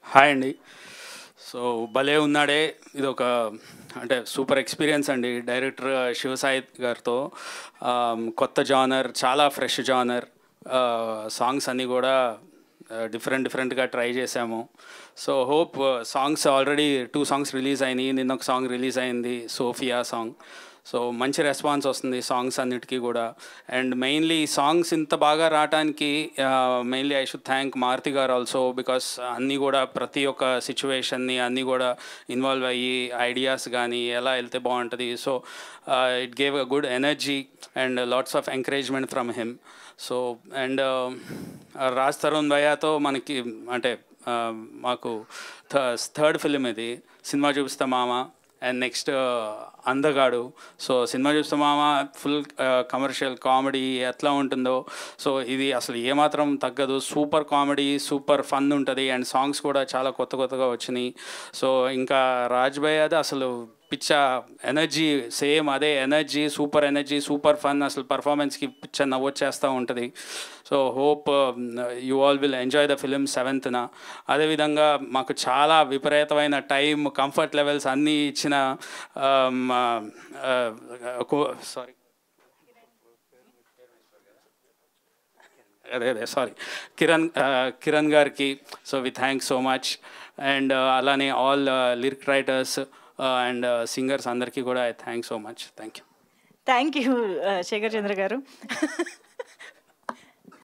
hi అండి so భలే ఉన్నాడే ఇది ఒక అంటే సూపర్ ఎక్స్పీరియన్స్ అండి డైరెక్టర్ శివసాయి గారితో ఆమ్, కొత్త జానర్ చాలా ఫ్రెష్ జానర్ సాంగ్స్ అన్నీ కూడా డిఫరెంట్ డిఫరెంట్గా ట్రై చేశాము so hope songs already two songs release అయినాయి నిన్న ఒక సాంగ్ రిలీజ్ అయింది సోఫియా సాంగ్ సో మంచి రెస్పాన్స్ వస్తుంది సాంగ్స్ అన్నిటికీ కూడా అండ్ మెయిన్లీ సాంగ్స్ ఇంత బాగా రావడానికి mainly I should thank Maruthi garu also because అన్నీ కూడా ప్రతి ఒక్క సిచ్యువేషన్ని అన్నీ కూడా ఇన్వాల్వ్ అయ్యి ఐడియాస్ కానీ ఎలా వెళ్తే బాగుంటుంది so it gave a good energy and lots of encouragement from him so and Raj Tarun భయ్యాతో మనకి అంటే uh, మాకు థర్డ్ ఫిలిం ఇది cinema Chupistha Mama and next Andhagadu so cinema చూస్తే మామ ఫుల్ కమర్షియల్ కామెడీ ఎట్లా ఉంటుందో సో ఇది అసలు ఏమాత్రం తగ్గదు సూపర్ కామెడీ సూపర్ ఫన్ ఉంటుంది అండ్ సాంగ్స్ కూడా చాలా కొత్త కొత్తగా వచ్చినాయి సో ఇంకా రాజ్ భాయ్ అది అసలు పిచ్చ ఎనర్జీ సేమ్ అదే energy super energy super fun అసలు పర్ఫార్మెన్స్కి పిచ్చ నవ్వొచ్చేస్తూ ఉంటుంది so hope you all will enjoy the film సెవెంత్న అదేవిధంగా మాకు చాలా విపరీతమైన టైం కంఫర్ట్ లెవెల్స్ అన్నీ ఇచ్చిన సారీ అదే అదే సారీ కిరణ్ కిరణ్ గారికి so we thanks so much and అలానే all lyric writers and singers అందరికీ కూడా I thank so much thank you thank you Sekhar Chandra గారు